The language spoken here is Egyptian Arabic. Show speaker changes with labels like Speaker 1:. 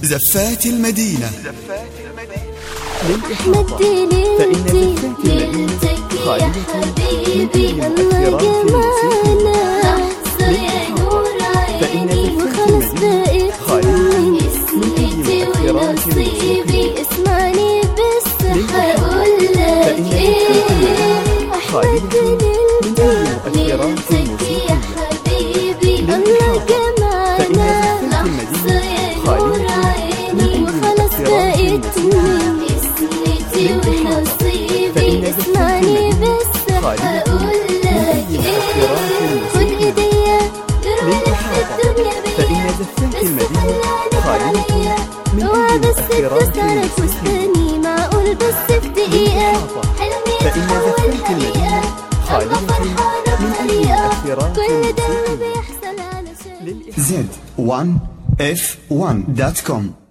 Speaker 1: زفات المدينة
Speaker 2: للإحاطة فإن زفات المدينة خالية من أي مؤثرات موسيقية للإحاطة فإن زفات المدينة خالية من أي مؤثرات موسيقية
Speaker 3: اسمعني بس
Speaker 2: للإحاطة
Speaker 3: هقولك
Speaker 2: فإن
Speaker 3: ايه
Speaker 2: خالية من أي مؤثرات
Speaker 3: يا
Speaker 2: موسيقية
Speaker 3: حبيبي الله
Speaker 2: للإحاطة فإن
Speaker 3: جمالك
Speaker 2: زفات المدينة
Speaker 3: لحظة يا نور
Speaker 2: خالية من
Speaker 3: عيني
Speaker 2: أي
Speaker 3: وخلاص
Speaker 2: مؤثرات
Speaker 3: بقيت
Speaker 2: موسيقية
Speaker 3: من اسمتي
Speaker 2: للإحاطة
Speaker 3: ونصيبي
Speaker 2: فإن زفات
Speaker 3: اسمعني
Speaker 2: المدينة
Speaker 3: بس
Speaker 2: خالية
Speaker 3: هقولك
Speaker 2: من أي مؤثرات
Speaker 3: ايه خد
Speaker 2: موسيقية
Speaker 3: ايديا نروح
Speaker 2: للإحاطة
Speaker 3: الدنيا
Speaker 2: فإن
Speaker 3: بيا
Speaker 2: زفات
Speaker 3: بس
Speaker 2: المدينة
Speaker 3: خلاني
Speaker 2: خالية من
Speaker 3: اوعى
Speaker 2: أي
Speaker 3: بس
Speaker 2: مؤثرات
Speaker 3: تسرق
Speaker 2: موسيقية
Speaker 3: وسطني معقول بس في دقيقة
Speaker 2: للإحاطة
Speaker 3: حلمي
Speaker 2: فإن
Speaker 3: يتحول
Speaker 2: زفات المدينة
Speaker 3: حقيقة
Speaker 2: خالية
Speaker 3: أبقى فرحانة
Speaker 2: من أي
Speaker 3: بريئة
Speaker 2: مؤثرات
Speaker 3: كل ده
Speaker 2: موسيقية
Speaker 3: بيحصل علشان
Speaker 2: للإحاطة
Speaker 1: Z1F1.com